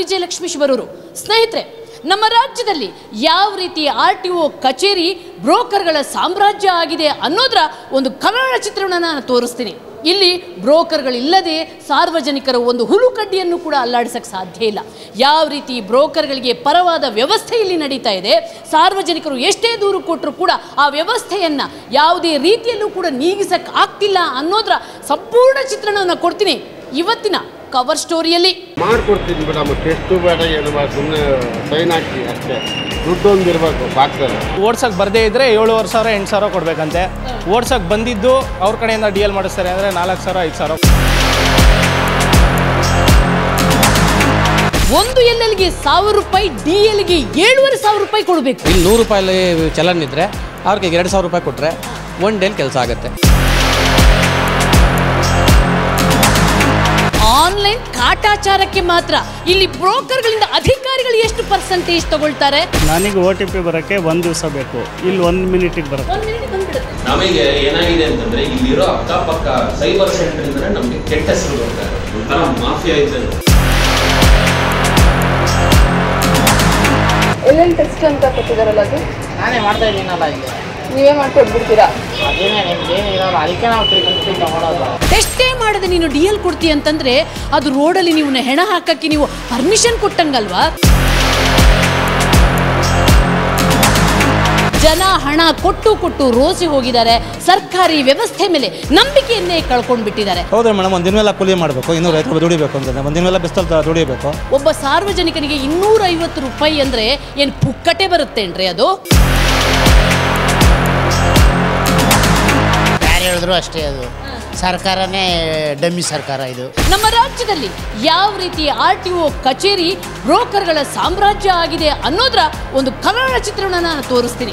ವಿಜಯಲಕ್ಷ್ಮೀಶ್ ಬರೋರು ಸ್ನೇಹಿತರೆ ನಮ್ಮ ರಾಜ್ಯದಲ್ಲಿ ಯಾವ ರೀತಿ ಆರ್ ಟಿ ಒ ಕಚೇರಿ ಬ್ರೋಕರ್ಗಳ ಸಾಮ್ರಾಜ್ಯ ಆಗಿದೆ ಅನ್ನೋದರ ಒಂದು ಕನ್ನಡ ಚಿತ್ರಣನ ನಾನು ತೋರಿಸ್ತೀನಿ ಇಲ್ಲಿ ಬ್ರೋಕರ್ಗಳಿಲ್ಲದೆ ಸಾರ್ವಜನಿಕರ ಒಂದು ಹುಳುಕಡ್ಡಿಯನ್ನು ಕೂಡ ಅಲ್ಲಾಡಿಸಕ್ಕೆ ಸಾಧ್ಯ ಇಲ್ಲ ಯಾವ ರೀತಿ ಬ್ರೋಕರ್ಗಳಿಗೆ ಪರವಾದ ವ್ಯವಸ್ಥೆ ಇಲ್ಲಿ ನಡೀತಾ ಇದೆ ಸಾರ್ವಜನಿಕರು ಎಷ್ಟೇ ದೂರು ಕೊಟ್ಟರು ಕೂಡ ಆ ವ್ಯವಸ್ಥೆಯನ್ನು ಯಾವುದೇ ರೀತಿಯಲ್ಲೂ ಕೂಡ ನೀಗಿಸಕ್ಕೆ ಆಗ್ತಿಲ್ಲ ಅನ್ನೋದರ ಸಂಪೂರ್ಣ ಚಿತ್ರಣವನ್ನು ಕೊಡ್ತೀನಿ ಇವತ್ತಿನ ಕವರ್ ಸ್ಟೋರಿಯಲ್ಲಿ ಮಾಡ್ಕೊಡ್ತೀನಿ ಮೇಡಮ್ ಟೆಸ್ಟು ಬೇಡ ಏನು ಬೇಡ ಸುಮ್ಮನೆ ಸೈನ್ ಹಾಕಿ ಅಷ್ಟೇ ದುಡ್ಡು ಒಂದು ಇರಬೇಕು ಬಾಕ್ಸಲ್ಲಿ ಓಡ್ಸಕ್ಕೆ ಬರದೇ ಇದ್ದರೆ ಏಳುವರೆ ಸಾವಿರ ಎಂಟು ಸಾವಿರ ಕೊಡಬೇಕಂತೆ ಓಡ್ಸಕ್ಕೆ ಬಂದಿದ್ದು ಅವ್ರ ಕಡೆಯಿಂದ ಡಿ ಎಲ್ ಮಾಡಿಸ್ತಾರೆ ಅಂದರೆ ನಾಲ್ಕು ಸಾವಿರ ಐದು ಸಾವಿರ ಒಂದು ಎಲ್ ಎಲ್ಗೆ ಸಾವಿರ ರೂಪಾಯಿ ಡಿ ಎಲ್ಗೆ ಏಳುವರೆ ಸಾವಿರ ರೂಪಾಯಿ ಕೊಡಬೇಕು ಇಲ್ಲಿ ನೂರು ರೂಪಾಯಿ ಚಲನ್ ಇದ್ದರೆ ಅವ್ರಿಗೆ ಎರಡು ಸಾವಿರ ರೂಪಾಯಿ ಕೊಟ್ಟರೆ ಒನ್ ಡೇಲಿ ಕೆಲಸ ಆಗುತ್ತೆ ಆನ್ಲೈನ್ ಕಾಟಾಚಾರಕ್ಕೆ ಮಾತ್ರ ಇಲ್ಲಿ ಬ್ರೋಕರ್ಗಳಿಂದ ಅಧಿಕಾರಿಗಳು ಎಷ್ಟು ಪರ್ಸೆಂಟೇಜ್ ತಗೊಳ್ತಾರೆ ನನಗೆ ಓ ಟಿ ಪಿ ಬರೋಕ್ಕೆ ಒಂದು ದಿವಸ ಬೇಕು ಇಲ್ಲಿ ಒಂದು ಮಿನಿಟಿಗೆ ಬರುತ್ತೆ ಒಂದ್ minute ಬಂದ್ಬಿಡುತ್ತೆ. ನಮಗೆ ಏನಾಗಿದೆ ಅಂತಂದ್ರೆ ಇಲ್ಲಿರೋ ಅಕ್ಕಪಕ್ಕ ಸೈಬರ್ ಸೆಂಟರ್ ಇಂದ್ರೆ ನಮಗೆ ಕೆಟ್ಟ ಹೆಸರು ಬರ್ತಾ ಇದೆ ಒಂಥರ ಮಾಫಿಯಾ ಇದ್ದಂಗೆ ಎಲ್ಲೆಲ್ಲಿ ಟೆಸ್ಟ್ ಅಂತ ಕೊಟ್ಟಿದಾರಲ್ಲ ಅದು ನಾನೇ ಮಾಡ್ತಾ ಇದ್ದೀನಲ್ಲ ಇಲ್ಲಿ ನೀವೇ ಮಾಡ್ಕೊಟ್ಬಿಡ್ತೀರಾ ಅದೇನೇ ನಿಮ್ಗೆ ಏನಿರಲ್ಲ ಅದಕ್ಕೆ ನಾವು ಟ್ರೀಟ್ಮೆಂಟ್ ತಗೊಳ್ಳೋದು ಟೆಸ್ಟೇ ಮಾಡದೆ ನೀನು ಡಿ ಎಲ್ ಕೊಡ್ತೀಯ ಅಂತಂದ್ರೆ ಅದು ರೋಡಲ್ಲಿ ನೀವು ಹೆಣ ಹಾಕಕ್ಕೆ ನೀವು ಪರ್ಮಿಷನ್ ಕೊಟ್ಟಂಗಲ್ವಾ ಜನ ಹಣ ಕೊಟ್ಟು ಕೊಟ್ಟು ರೋಸಿ ಹೋಗಿದ್ದಾರೆ ಸರ್ಕಾರಿ ವ್ಯವಸ್ಥೆ ಮೇಲೆ ನಂಬಿಕೆಯನ್ನೇ ಕಳ್ಕೊಂಡು ಬಿಟ್ಟಿದ್ದಾರೆ ಹೌದು ಮೇಡಮ್ ಒಂದು ದಿನವೆಲ್ಲ ಕೂಲಿ ಮಾಡಬೇಕು ಇನ್ನೂರ ಐವತ್ತು ರೂಪಾಯಿ ದುಡಿಬೇಕು ಅಂತಂದ್ರೆ ಒಂದು ದಿನವೆಲ್ಲ ಬಿಸ್ತಲ್ ದುಡಿಬೇಕು ಒಬ್ಬ ಸಾರ್ವಜನಿಕನಿಗೆ ಇನ್ನೂರ ಐವತ್ತು ರೂಪಾಯಿ ಅಂದ್ರೆ ಏನು ಪುಕ್ಕಟೆ ಬರುತ್ತೇನ್ರಿ ಅದು ಯಾರು ಹೇಳಿದ್ರು ಅಷ್ಟೇ ಅದು ಸರ್ಕಾರನೇ ಡಮ್ಮಿ ಸರ್ಕಾರ ಇದು ನಮ್ಮ ರಾಜ್ಯದಲ್ಲಿ ಯಾವ ರೀತಿ ಆರ್ ಟಿ ಒ ಕಚೇರಿ ಬ್ರೋಕರ್ಗಳ ಸಾಮ್ರಾಜ್ಯ ಆಗಿದೆ ಅನ್ನೋದರ ಒಂದು ಕನ್ನಡ ಚಿತ್ರಣನ ನಾನು ತೋರಿಸ್ತೀನಿ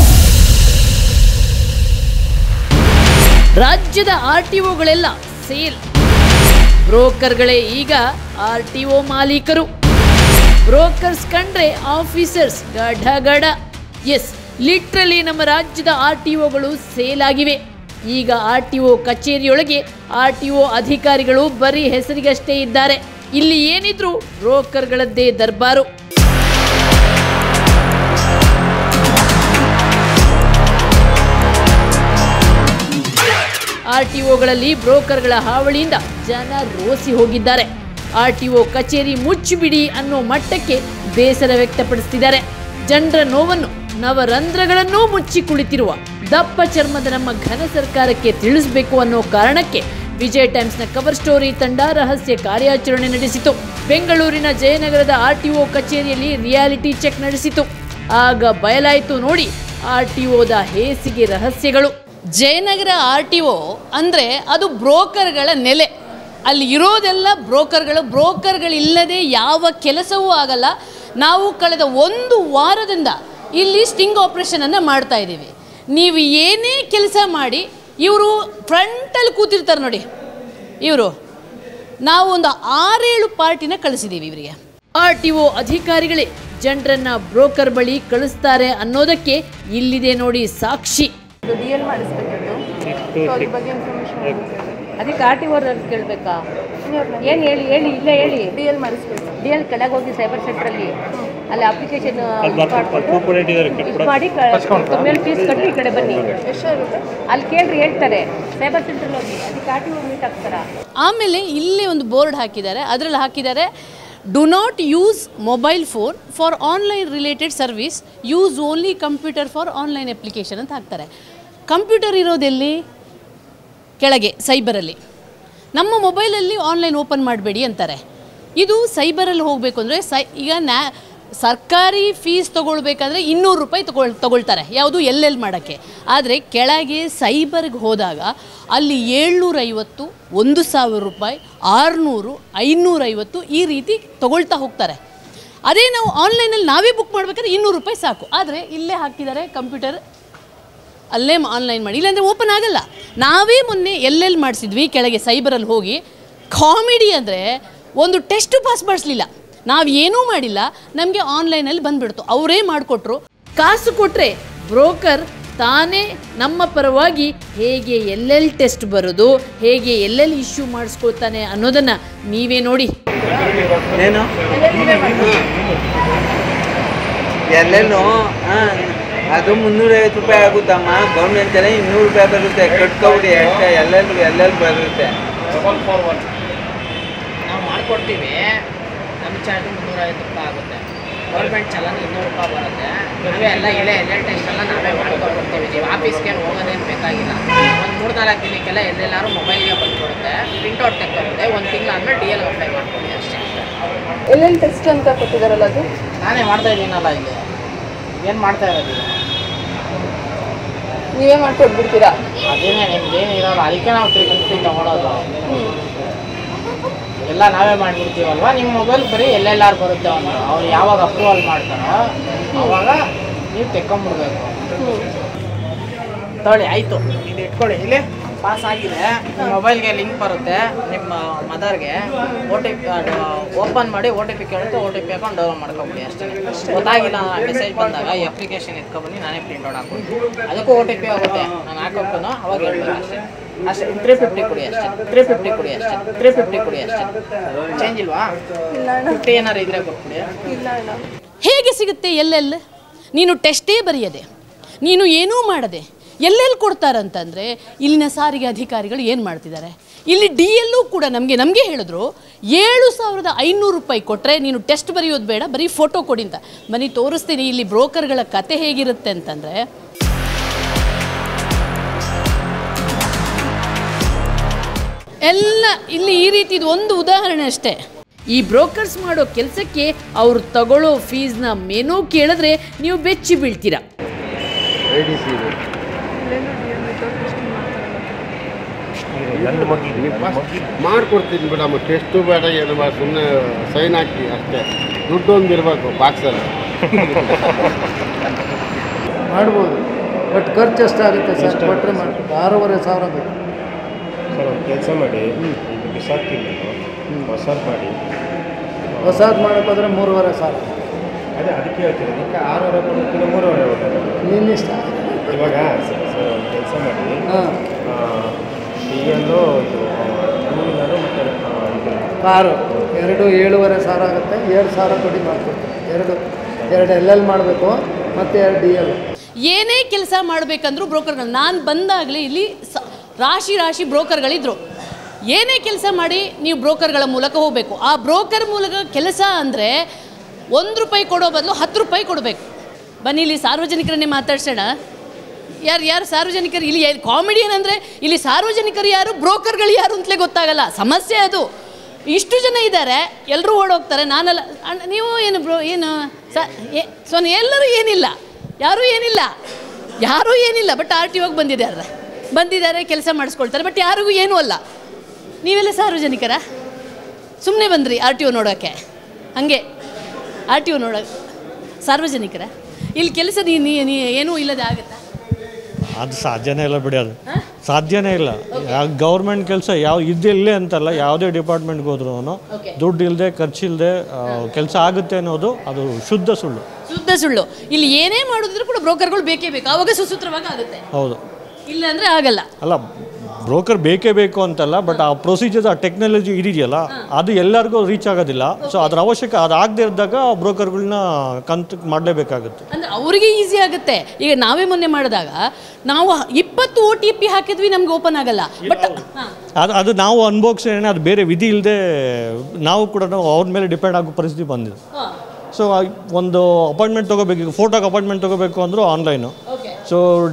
ರಾಜ್ಯದ ಆರ್ ಟಿ ಒಗಳೆಲ್ಲ ಸೇಲ್ ಬ್ರೋಕರ್ಗಳೇ ಈಗ ಆರ್ ಟಿ ಒ ಮಾಲೀಕರು ಬ್ರೋಕರ್ಸ್ ಕಂಡ್ರೆ ಆಫೀಸರ್ಸ್ ಗಡ ಗಡ ಎಸ್ ಲಿಟ್ರಲಿ ನಮ್ಮ ರಾಜ್ಯದ ಆರ್ ಟಿ ಒಗಳು ಸೇಲ್ ಆಗಿವೆ ಈಗ ಆರ್ ಟಿ ಒ ಕಚೇರಿಯೊಳಗೆ ಆರ್ ಟಿ ಒ ಅಧಿಕಾರಿಗಳು ಬರೀ ಹೆಸರಿಗಷ್ಟೇ ಇದ್ದಾರೆ ಇಲ್ಲಿ ಏನಿದ್ರು ಬ್ರೋಕರ್ಗಳದ್ದೇ ದರ್ಬಾರು ಆರ್ ಟಿ ಒಗಳಲ್ಲಿ ಬ್ರೋಕರ್ಗಳ ಹಾವಳಿಯಿಂದ ಜನ ರೋಸಿ ಹೋಗಿದ್ದಾರೆ ಆರ್ ಟಿ ಒ ಕಚೇರಿ ಮುಚ್ಚಿಬಿಡಿ ಅನ್ನೋ ಮಟ್ಟಕ್ಕೆ ಬೇಸರ ವ್ಯಕ್ತಪಡಿಸ್ತಿದ್ದಾರೆ ಜನರ ನೋವನ್ನು ನವರಂಧ್ರಗಳನ್ನೂ ಮುಚ್ಚಿ ಕುಳಿತಿರುವ ದಪ್ಪ ಚರ್ಮದ ನಮ್ಮ ಘನ ಸರ್ಕಾರಕ್ಕೆ ತಿಳಿಸಬೇಕು ಅನ್ನೋ ಕಾರಣಕ್ಕೆ ವಿಜಯ್ ಟೈಮ್ಸ್ನ ಕವರ್ ಸ್ಟೋರಿ ತಂಡ ರಹಸ್ಯ ಕಾರ್ಯಾಚರಣೆ ನಡೆಸಿತು ಬೆಂಗಳೂರಿನ ಜಯನಗರದ ಆರ್ ಟಿ ಒ ಕಚೇರಿಯಲ್ಲಿ ರಿಯಾಲಿಟಿ ಚೆಕ್ ನಡೆಸಿತು ಆಗ ಬಯಲಾಯಿತು ನೋಡಿ ಆರ್ ಟಿ ಒದ ಹೇಸಿಗೆ ರಹಸ್ಯಗಳು ಜಯನಗರ ಆರ್ ಟಿ ಒ ಅಂದರೆ ಅದು ಬ್ರೋಕರ್ಗಳ ನೆಲೆ ಅಲ್ಲಿ ಇರೋದೆಲ್ಲ ಬ್ರೋಕರ್ಗಳು ಬ್ರೋಕರ್ಗಳಿಲ್ಲದೆ ಯಾವ ಕೆಲಸವೂ ಆಗಲ್ಲ ನಾವು ಕಳೆದ ಒಂದು ವಾರದಿಂದ ಇಲ್ಲಿ ಸ್ಟಿಂಗ್ ಆಪ್ರೇಷನನ್ನು ಮಾಡ್ತಾ ಇದ್ದೀವಿ ನೀವು ಏನೇ ಕೆಲಸ ಮಾಡಿ ಇವರು ಫ್ರಂಟಲ್ಲಿ ಕೂತಿರ್ತಾರೆ ನೋಡಿ ಇವರು ನಾವು ಒಂದು ಆರೇಳು ಪಾರ್ಟಿನ ಕಳಿಸಿದ್ದೀವಿ ಇವರಿಗೆ ಆರ್ ಟಿ ಒ ಅಧಿಕಾರಿಗಳೇ ಜನರನ್ನ ಬ್ರೋಕರ್ ಬಳಿ ಕಳಿಸ್ತಾರೆ ಅನ್ನೋದಕ್ಕೆ ಇಲ್ಲಿದೆ ನೋಡಿ ಸಾಕ್ಷಿ ಡಿ ಎಲ್ ಮಾಡಿಸ್ಬೇಕಿತ್ತು ಸೊ ಅದ್ರ ಬಗ್ಗೆ ಇನ್ಫಾರ್ಮೇಶನ್ ಅದಕ್ಕೆ ಆರ್ ಟಿ ಓರ್ ಕೇಳಬೇಕಾ ಏನು ಹೇಳಿ ಹೇಳಿ ಇಲ್ಲೇ ಹೇಳಿ ಡಿ ಎಲ್ ಮಾಡಿಸ್ಬೇಕು ಡಿ ಎಲ್ ಕೆಳಗೆ ಹೋಗಿ ಸೈಬರ್ ಸೆಂಟ್ರಲ್ಲಿ ಅಲ್ಲಿ ಅಪ್ಲಿಕೇಶನ್ ಮಾಡಿ ಮೇಲೆ ಫೀಸ್ ಕಟ್ಟಿ ಈ ಕಡೆ ಬನ್ನಿ ಎಷ್ಟಾಗುತ್ತೆ ಅಲ್ಲಿ ಕೇಳ್ರಿ ಹೇಳ್ತಾರೆ ಸೈಬರ್ ಸೆಂಟ್ರಲ್ಲಿ ಹೋಗಿ ಅದಕ್ಕೆ ಆರ್ ಟಿ ಓ ಮೀಟ್ ಆಗ್ತಾರಾ ಆಮೇಲೆ ಇಲ್ಲೇ ಒಂದು ಬೋರ್ಡ್ ಹಾಕಿದ್ದಾರೆ ಅದರಲ್ಲಿ ಹಾಕಿದ್ದಾರೆ do not use mobile phone for online related service use only computer for online application ಅಂತ ಹಾಕ್ತಾರೆ ಕಂಪ್ಯೂಟರ್ ಇರೋದೆಲ್ಲಿ ಕೆಳಗೆ ಸೈಬರಲ್ಲಿ ನಮ್ಮ ಮೊಬೈಲಲ್ಲಿ ಆನ್ಲೈನ್ ಓಪನ್ ಮಾಡಬೇಡಿ ಅಂತಾರೆ ಇದು ಸೈಬರಲ್ಲಿ ಹೋಗಬೇಕು ಅಂದರೆ ಸೈ ಈಗ ನ್ಯಾ ಸರ್ಕಾರಿ ಫೀಸ್ ತೊಗೊಳ್ಬೇಕಾದ್ರೆ ಇನ್ನೂರು ರೂಪಾಯಿ ತಗೊಳ್ ತಗೊಳ್ತಾರೆ ಯಾವುದು ಎಲ್ಲೆಲ್ಲಿ ಮಾಡೋಕ್ಕೆ ಆದರೆ ಕೆಳಗೆ ಸೈಬರ್ಗೆ ಹೋದಾಗ ಅಲ್ಲಿ ಏಳ್ನೂರೈವತ್ತು ಒಂದು ಸಾವಿರ ರೂಪಾಯಿ ಆರುನೂರು ಐನೂರೈವತ್ತು ಈ ರೀತಿ ತಗೊಳ್ತಾ ಹೋಗ್ತಾರೆ ಅದೇ ನಾವು ಆನ್ಲೈನಲ್ಲಿ ನಾವೇ ಬುಕ್ ಮಾಡ್ಬೇಕಾದ್ರೆ ಇನ್ನೂರು ರೂಪಾಯಿ ಸಾಕು ಆದರೆ ಇಲ್ಲೇ ಹಾಕಿದ್ದಾರೆ ಕಂಪ್ಯೂಟರ್ ಅಲ್ಲೇ ಆನ್ಲೈನ್ ಮಾಡಿ ಇಲ್ಲಾಂದರೆ ಓಪನ್ ಆಗಲ್ಲ ನಾವೇ ಮೊನ್ನೆ ಎಲ್ಲೆಲ್ಲಿ ಮಾಡಿಸಿದ್ವಿ ಕೆಳಗೆ ಸೈಬರಲ್ಲಿ ಹೋಗಿ ಕಾಮಿಡಿ ಅಂದರೆ ಒಂದು ಟೆಸ್ಟು ಪಾಸ್ ಮಾಡಿಸ್ಲಿಲ್ಲ ನಾವು ಏನೂ ಮಾಡಿಲ್ಲ ನಮಗೆ ಆನ್ಲೈನಲ್ಲಿ ಬಂದ್ಬಿಡ್ತು ಅವರೇ ಮಾಡಿಕೊಟ್ರು ಕಾಸು ಕೊಟ್ಟರೆ ಬ್ರೋಕರ್ ತಾನೇ ನಮ್ಮ ಪರವಾಗಿ ಹೇಗೆ ಎಲ್ಲೆಲ್ಲಿ ಟೆಸ್ಟ್ ಬರೋದು ಹೇಗೆ ಎಲ್ಲೆಲ್ಲಿ ಇಶ್ಯೂ ಮಾಡಿಸ್ಕೊಳ್ತಾನೆ ಅನ್ನೋದನ್ನು ನೀವೇ ನೋಡಿ ಏನು ಎಲ್ಲೆಲ್ಲೋ ಹಾಂ ಅದು ಮುನ್ನೂರೈವತ್ತು ರೂಪಾಯಿ ಆಗುತ್ತಮ್ಮ ಗೌರ್ಮೆಂಟ್ ಎಲ್ಲ ಇನ್ನೂರು ರೂಪಾಯಿ ಬರುತ್ತೆ ಕಟ್ಕೊಬಿಡಿ ಅಷ್ಟೇ ಎಲ್ಲೆಲ್ಲೂ ಎಲ್ಲೆಲ್ಲಿ ಬರುತ್ತೆ ನಾವು ಮಾಡ್ಕೊಡ್ತೀವಿ ನಮ್ಮ ಚಾರ್ಜ್ ಮುನ್ನೂರೈವತ್ತು ರೂಪಾಯಿ ಆಗುತ್ತೆ ಗೌರ್ಮೆಂಟ್ ಚಲನ ಇನ್ನೂರು ರೂಪಾಯಿ ಬರುತ್ತೆ ನಾವೇ ಎಲ್ಲ ಇಲ್ಲೇ ಎಲ್ಲೆಲ್ ಟೆಸ್ಟ್ ಎಲ್ಲ ನಾವೇ ಮಾಡ್ಕೊಡ್ತೀವಿ ನೀವು ಆಫೀಸ್ಗೆ ಹೋಗೋದೇನು ಬೇಕಾಗಿಲ್ಲ ಒಂದು ಮೂರು ನಾಲ್ಕು ದಿನಕ್ಕೆಲ್ಲ ಎಲ್ಲೆಲ್ಲಾರು ಮೊಬೈಲ್ಗೆ ಬಂದ್ಕೊಡುತ್ತೆ ಪ್ರಿಂಟ್ಔಟ್ ತೆಕ್ಕೊಡುತ್ತೆ ಒಂದು ತಿಂಗಳಾದ್ಮೇಲೆ ಡಿ ಎಲ್ ಅಪ್ಲೈ ಮಾಡ್ಕೊಳ್ಳಿ ಅಷ್ಟೇ ಎಲ್ಲೆಲ್ಲಿ ಟೆಸ್ಟ್ ಅಂತ ಕೊಟ್ಟಿದ್ದಾರಲ್ಲ ಅದು ನಾನೇ ಮಾಡ್ತಾ ಇದ್ದೀನಲ್ಲ ಇಲ್ಲಿ ಏನು ಮಾಡ್ತಾ ಇರೋದು ಈಗ ನೀವೇ ಮಾಡ್ಕೊಟ್ಬಿಡ್ತೀರಾ ಅದೇನೇ ನಿಮ್ಗೆ ಏನು ಇರೋಲ್ಲ ಅದಕ್ಕೆ ನಾವು ತ್ರೀ ಫಿಫ್ಟಿ ತೊಗೊಳೋದು ಎಲ್ಲ ನಾವೇ ಮಾಡಿಬಿಡ್ತೀವಲ್ವಾ ನಿಮ್ಮ ಮೊಬೈಲ್ ಬರೀ ಎಲ್ಲೆಲ್ಲಾರು ಬರುತ್ತೆ ಒಂದು ಅವ್ರು ಯಾವಾಗ ಅಪ್ರೂವಲ್ ಮಾಡ್ತಾರೋ ಅವಾಗ ನೀವು ತೆಕ್ಕೊಂಬಿಡ್ಬೇಕು ತೊಗೊಳ್ಳಿ ಆಯಿತು ಇದು ಇಟ್ಕೊಳ್ಳಿ ಇಲ್ಲಿ ಪಾಸ್ ಆಗಿದೆ ನಿಮ್ಮ ಮೊಬೈಲ್ಗೆ ಲಿಂಕ್ ಬರುತ್ತೆ ನಿಮ್ಮ ಮದರ್ಗೆ ಓ ಟಿ ಪಿ ಓಪನ್ ಮಾಡಿ ಓ ಟಿ ಪಿ ಕೇಳುತ್ತೆ ಓ ಟಿ ಪಿ ಹಾಕೊಂಡು ಡೌನ್ಲೋಡ್ ಮಾಡ್ಕೊಬಿಡಿ ಅಷ್ಟೇ ಗೊತ್ತಾಗಿಲ್ಲ ಮೆಸೇಜ್ ಬಂದಾಗ ಈ ಅಪ್ಲಿಕೇಶನ್ ಎತ್ಕೊಬನ್ನಿ ನಾನೇ ಪ್ರಿಂಟ್ ಔಟ್ ಹಾಕ್ಕೊಡ್ತೀನಿ ಅದಕ್ಕೂ ಓ ಟಿ ಪಿ ಹೋಗುತ್ತೆ ನಾನು ಹಾಕೋಕ್ಕೂ ಅವಾಗ ಹೇಳ್ಬೇಕು ಅಷ್ಟೇ ಅಷ್ಟೇ ತ್ರೀ ಫಿಫ್ಟಿ ಕೊಡಿ ಅಷ್ಟೇ ತ್ರೀ ಫಿಫ್ಟಿ ಕೊಡಿ ಅಷ್ಟೇ ತ್ರೀ ಫಿಫ್ಟಿ ಕೊಡಿ ಅಷ್ಟೇ ಚೇಂಜ್ ಇಲ್ವಾ ಫಿಫ್ಟಿ ಏನಾರು ಇದ್ರೆ ಕೊಟ್ಬಿಡಿ ಇಲ್ಲ ಅಣ್ಣ ಹೇಗೆ ಸಿಗುತ್ತೆ ಎಲ್ಲೆಲ್ಲ ನೀನು ಟೆಸ್ಟೇ ಬರೆಯದೆ ನೀನು ಏನೂ ಮಾಡದೆ ಎಲ್ಲೆಲ್ಲಿ ಕೊಡ್ತಾರಂತಂದರೆ ಇಲ್ಲಿನ ಸಾರಿಗೆ ಅಧಿಕಾರಿಗಳು ಏನು ಮಾಡ್ತಿದ್ದಾರೆ ಇಲ್ಲಿ ಡಿ ಎಲ್ಲೂ ಕೂಡ ನಮಗೆ ನಮಗೆ ಹೇಳಿದ್ರು ಏಳು ಸಾವಿರದ ಐನೂರು ರೂಪಾಯಿ ಕೊಟ್ಟರೆ ನೀನು ಟೆಸ್ಟ್ ಬರೆಯೋದು ಬೇಡ ಬರೀ ಫೋಟೋ ಕೊಡಿ ಅಂತ ಬನ್ನಿ ತೋರಿಸ್ತೀನಿ ಇಲ್ಲಿ ಬ್ರೋಕರ್ಗಳ ಕತೆ ಹೇಗಿರುತ್ತೆ ಅಂತಂದರೆ ಎಲ್ಲ ಇಲ್ಲಿ ಈ ರೀತಿದು ಒಂದು ಉದಾಹರಣೆ ಅಷ್ಟೇ ಈ ಬ್ರೋಕರ್ಸ್ ಮಾಡೋ ಕೆಲಸಕ್ಕೆ ಅವರು ತಗೊಳ್ಳೋ ಫೀಸ್ನ ಮೆನು ಕೇಳಿದ್ರೆ ನೀವು ಬೆಚ್ಚಿ ಬೀಳ್ತೀರಾ ಐ ಡಿ ಸಿ ಮಾಡ್ಕೊಡ್ತೀನಿ ಮೇಡಮ್ ಟೆಸ್ಟು ಬೇಡ ಏನು ಬೇಡ ಸುಮ್ಮನೆ ಸೈನ್ ಹಾಕಿ ಅಷ್ಟೇ ದುಡ್ಡು ಒಂದು ಇರಬೇಕು ಬಾಕ್ಸಲ್ಲಿ ಮಾಡ್ಬೋದು ಬಟ್ ಖರ್ಚು ಎಷ್ಟಾಗುತ್ತೆ ಸರ್ ಕೊಟ್ಟರೆ ಮಾಡ್ಬೇಕು ಆರೂವರೆ ಸಾವಿರ ಬೇಕು ಸರ್ ಒಂದು ಕೆಲಸ ಮಾಡಿ ಇದು ಬಿಸಾಕ್ತೀನಿ ನಾನು ಹೊಸದು ಮಾಡಿ ಹೊಸದು ಮಾಡೋಕ್ಕೋದ್ರೆ ಮೂರುವರೆ ಸಾವಿರ ಅದೇ ಅದಕ್ಕೆ ಹೇಳ್ತೀನಿ ಅದಕ್ಕೆ ಆರೂವರೆ ಕೊಡೋಕ್ಕಿಂತ ಮೂರುವರೆ ಹೋಗೋದು ನಿನ್ನಿಷ್ಟ ಇವಾಗ ಸರ್ ಸರ್ ಒಂದು ಕೆಲಸ ಮಾಡಿ ಹಾಂ ಟಿ ಎಲ್ಲು ಇದು ಟೂ ವೀಲರು ಮತ್ತು ಇದು ಕಾರು ಎರಡು ಏಳುವರೆ ಸಾವಿರ ಆಗುತ್ತೆ ಎರಡು ಸಾವಿರ ಕೊಡಿ ಮಾಡ್ಕೊಡ್ತೀನಿ ಎರಡು ಎರಡು ಎಲ್ ಎಲ್ ಮಾಡಬೇಕು ಮತ್ತು ಎರಡು ಡಿ ಎಲ್ ಏನೇ ಕೆಲಸ ಮಾಡಬೇಕಂದ್ರೂ ಬ್ರೋಕರ್ಗಳು ನಾನು ಬಂದಾಗಲೇ ಇಲ್ಲಿ ಸ ರಾಶಿ ರಾಶಿ ಬ್ರೋಕರ್ಗಳಿದ್ರು ಏನೇ ಕೆಲಸ ಮಾಡಿ ನೀವು ಬ್ರೋಕರ್ಗಳ ಮೂಲಕ ಹೋಗಬೇಕು ಆ ಬ್ರೋಕರ್ ಮೂಲಕ ಕೆಲಸ ಅಂದರೆ ಒಂದು ರೂಪಾಯಿ ಕೊಡೋ ಬದಲು ಹತ್ತು ರೂಪಾಯಿ ಕೊಡಬೇಕು ಬನ್ನಿ ಇಲ್ಲಿ ಸಾರ್ವಜನಿಕರನ್ನೇ ಮಾತಾಡ್ಸೋಣ ಯಾರು ಯಾರು ಸಾರ್ವಜನಿಕರು ಇಲ್ಲಿ ಕಾಮಿಡಿ ಏನಂದರೆ ಇಲ್ಲಿ ಸಾರ್ವಜನಿಕರು ಯಾರು ಬ್ರೋಕರ್ಗಳು ಯಾರು ಅಂತಲೇ ಗೊತ್ತಾಗಲ್ಲ ಸಮಸ್ಯೆ ಅದು ಇಷ್ಟು ಜನ ಇದ್ದಾರೆ ಎಲ್ಲರೂ ಓಡೋಗ್ತಾರೆ ನಾನೆಲ್ಲ ಅಣ್ಣ ನೀವು ಏನು ಬ್ರೋ ಏನು ಸ ಏ ಸೊನ್ನೆ ಎಲ್ಲರೂ ಏನಿಲ್ಲ ಯಾರೂ ಏನಿಲ್ಲ ಯಾರೂ ಏನಿಲ್ಲ ಬಟ್ ಆರ್ ಟಿ ಒಗೆ ಬಂದಿದ್ದಾರೆ ಬಂದಿದ್ದಾರೆ ಕೆಲಸ ಮಾಡಿಸ್ಕೊಳ್ತಾರೆ ಬಟ್ ಯಾರಿಗೂ ಏನೂ ಅಲ್ಲ ನೀವೆಲ್ಲ ಸಾರ್ವಜನಿಕರ ಸುಮ್ಮನೆ ಬಂದ್ರಿ ಆರ್ ಟಿ ಒ ನೋಡೋಕ್ಕೆ ಹಾಗೆ ಆರ್ ಟಿ ಒ ನೋಡೋಕೆ ಸಾರ್ವಜನಿಕರ ಇಲ್ಲಿ ಕೆಲಸ ನೀ ನೀ ನೀ ಏನೂ ಇಲ್ಲದೆ ಆಗುತ್ತಾ ಅದು ಸಾಧ್ಯನೇ ಇಲ್ಲ ಬಿಡಿ ಅದು ಸಾಧ್ಯನೇ ಇಲ್ಲ ಗೌರ್ಮೆಂಟ್ ಕೆಲಸ ಯಾವ ಇದಿಲ್ಲೇ ಅಂತಲ್ಲ ಯಾವುದೇ ಡಿಪಾರ್ಟ್ಮೆಂಟ್ಗೆ ಹೋದ್ರೂ Okay. ದುಡ್ಡು ಇಲ್ಲದೆ ಖರ್ಚಿಲ್ಲದೆ ಕೆಲಸ ಆಗುತ್ತೆ ಅನ್ನೋದು ಅದು ಶುದ್ಧ ಸುಳ್ಳು ಶುದ್ಧ ಸುಳ್ಳು ಇಲ್ಲಿ ಏನೇ ಮಾಡಿದ್ರು ಕೂಡ ಬ್ರೋಕರ್ಗಳು ಬೇಕೇ ಬೇಕು ಆವಾಗ ಸುಸೂತ್ರವಾಗಿ ಆಗುತ್ತೆ ಹೌದು ಇಲ್ಲ ಅಂದರೆ ಆಗಲ್ಲ ಅಲ್ಲ ಬ್ರೋಕರ್ ಬೇಕೇ ಬೇಕು ಅಂತಲ್ಲ ಬಟ್ ಆ ಪ್ರೊಸೀಜರ್ ಆ ಟೆಕ್ನಾಲಜಿ ಇದೆಯಲ್ಲ ಅದು ಎಲ್ಲರಿಗೂ ರೀಚ್ ಆಗೋದಿಲ್ಲ ಸೊ ಅದ್ರ ಅವಶ್ಯಕ ಅದು ಆಗದೆ ಇದ್ದಾಗ ಬ್ರೋಕರ್ಗಳನ್ನ ಕಂತು ಮಾಡಲೇಬೇಕಾಗುತ್ತೆ ಅಂದ್ರೆ ಅವರಿಗೆ ಈಸಿ ಆಗುತ್ತೆ ಈಗ ನಾವೇ ಮೊನ್ನೆ ಮಾಡಿದಾಗ ನಾವು ಇಪ್ಪತ್ತು ಓ ಟಿ ಪಿ ಹಾಕಿದ್ವಿ ನಮ್ಗೆ ಓಪನ್ ಆಗಲ್ಲ ಬಟ್ ಅದು ಅದು ನಾವು ಅನುಭವಿಸೇನೆ ಅದು ಬೇರೆ ವಿಧಿ ಇಲ್ಲದೆ ನಾವು ಕೂಡ ನಾವು ಅವ್ರ ಮೇಲೆ ಡಿಪೆಂಡ್ ಆಗೋ ಪರಿಸ್ಥಿತಿ ಬಂದಿದೆ ಸೊ ಒಂದು ಅಪಾಯಿಂಟ್ಮೆಂಟ್ ತೊಗೋಬೇಕು ಫೋಟೋಗೆ ಅಪಾಯಿಂಟ್ಮೆಂಟ್ ತೊಗೋಬೇಕು ಅಂದರೂ online so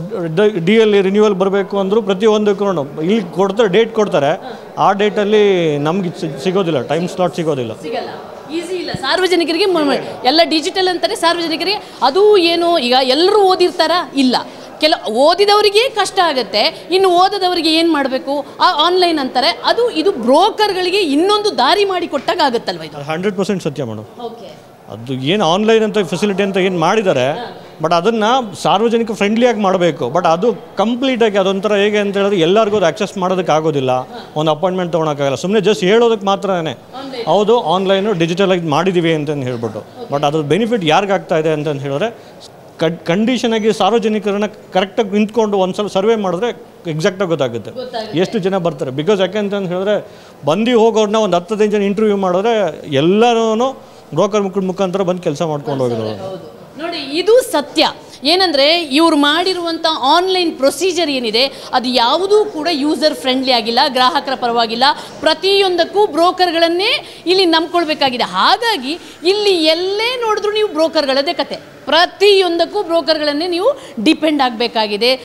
D L renewal ಬರಬೇಕು ಅಂದರೂ ಪ್ರತಿಯೊಂದಕ್ಕೂ ಇಲ್ಲಿ ಕೊಡ್ತಾರೆ ಡೇಟ್ ಕೊಡ್ತಾರೆ ಆ ಡೇಟಲ್ಲಿ ನಮ್ಗೆ ಸಿ- ಸಿಗೋದಿಲ್ಲ ಟೈಮ್ ಸ್ಲಾಟ್ ಸಿಗೋದಿಲ್ಲ ಸಿಗಲ್ಲ ಈಸಿ ಇಲ್ಲ ಸಾರ್ವಜನಿಕರಿಗೆ ಮ- ಮ- ಎಲ್ಲ ಡಿಜಿಟಲ್ ಅಂತಾರೆ ಸಾರ್ವಜನಿಕರಿಗೆ ಅದು ಏನು ಈಗ ಎಲ್ಲರೂ ಓದಿರ್ತಾರಾ ಇಲ್ಲ ಕೆಲ ಓದಿದವರಿಗೆ ಕಷ್ಟ ಆಗುತ್ತೆ ಇನ್ನು ಓದದವರಿಗೆ ಏನು ಮಾಡಬೇಕು ಆ ಆನ್ಲೈನ್ ಅಂತಾರೆ ಅದು ಇದು ಬ್ರೋಕರ್ಗಳಿಗೆ ಇನ್ನೊಂದು ದಾರಿ ಮಾಡಿ ಕೊಟ್ಟಾಗ ಆಗುತ್ತಲ್ವ ಇದು ಹಂಡ್ರೆಡ್ ಪರ್ಸೆಂಟ್ ಸತ್ಯ ಮೇಡಮ್ ಓಕೆ ಅದು ಏನು ಆನ್ಲೈನ್ ಅಂತ ಫೆಸಿಲಿಟಿ ಅಂತ ಏನು ಮಾಡಿದ್ದಾರೆ ಬಟ್ ಅದನ್ನು ಸಾರ್ವಜನಿಕ ಫ್ರೆಂಡ್ಲಿಯಾಗಿ ಮಾಡಬೇಕು ಬಟ್ ಅದು ಕಂಪ್ಲೀಟಾಗಿ ಅದೊಂಥರ ಹೇಗೆ ಅಂತ ಹೇಳಿದ್ರೆ ಎಲ್ಲರಿಗೂ ಅದು ಆಕ್ಸೆಸ್ ಮಾಡೋದಕ್ಕೆ ಆಗೋದಿಲ್ಲ ಒಂದು ಅಪಾಯಿಂಟ್ಮೆಂಟ್ ತೊಗೊಳಕ್ಕಾಗಲ್ಲ ಸುಮ್ಮನೆ ಜಸ್ಟ್ ಹೇಳೋದಕ್ಕೆ ಮಾತ್ರನೇ ಹೌದು ಆನ್ಲೈನು ಡಿಜಿಟಲ್ ಆಗಿ ಮಾಡಿದ್ದೀವಿ ಅಂತಂದು ಹೇಳ್ಬಿಟ್ಟು ಬಟ್ ಅದ್ರ ಬೆನಿಫಿಟ್ ಯಾರಿಗಾಗ್ತಾ ಇದೆ ಅಂತಂದು ಹೇಳಿದ್ರೆ ಕಡ್ ಕಂಡೀಷನಾಗಿ ಸಾರ್ವಜನಿಕರನ್ನ ಕರೆಕ್ಟಾಗಿ ನಿಂತ್ಕೊಂಡು ಒಂದ್ಸಲ ಸರ್ವೆ ಮಾಡಿದ್ರೆ ಎಕ್ಸಾಕ್ಟಾಗಿ ಗೊತ್ತಾಗುತ್ತೆ ಎಷ್ಟು ಜನ ಬರ್ತಾರೆ ಬಿಕಾಸ್ ಯಾಕೆಂತ ಹೇಳಿದ್ರೆ ಬಂದು ಹೋಗೋರನ್ನ ಒಂದು ಹತ್ತು ಹದಿನೈದು ಜನ ಇಂಟರ್ವ್ಯೂ ಮಾಡಿದ್ರೆ ಎಲ್ಲರೂ ಬ್ರೋಕರ್ ಮುಖ ಮುಖಾಂತರ ಬಂದು ಕೆಲಸ ಮಾಡ್ಕೊಂಡು ಹೋಗಿದ್ರು ನೋಡಿ ಇದು ಸತ್ಯ ಏನಂದರೆ ಇವ್ರು ಮಾಡಿರುವಂಥ ಆನ್ಲೈನ್ ಪ್ರೊಸೀಜರ್ ಏನಿದೆ ಅದು ಯಾವುದೂ ಕೂಡ ಯೂಸರ್ ಫ್ರೆಂಡ್ಲಿ ಆಗಿಲ್ಲ ಗ್ರಾಹಕರ ಪರವಾಗಿಲ್ಲ ಪ್ರತಿಯೊಂದಕ್ಕೂ ಬ್ರೋಕರ್ಗಳನ್ನೇ ಇಲ್ಲಿ ನಂಬ್ಕೊಳ್ಬೇಕಾಗಿದೆ ಹಾಗಾಗಿ ಇಲ್ಲಿ ಎಲ್ಲೇ ನೋಡಿದ್ರು ನೀವು ಬ್ರೋಕರ್ಗಳದ್ದೇ ಕತೆ ಪ್ರತಿಯೊಂದಕ್ಕೂ ಬ್ರೋಕರ್ಗಳನ್ನೇ ನೀವು ಡಿಪೆಂಡ್ ಆಗಬೇಕಾಗಿದೆ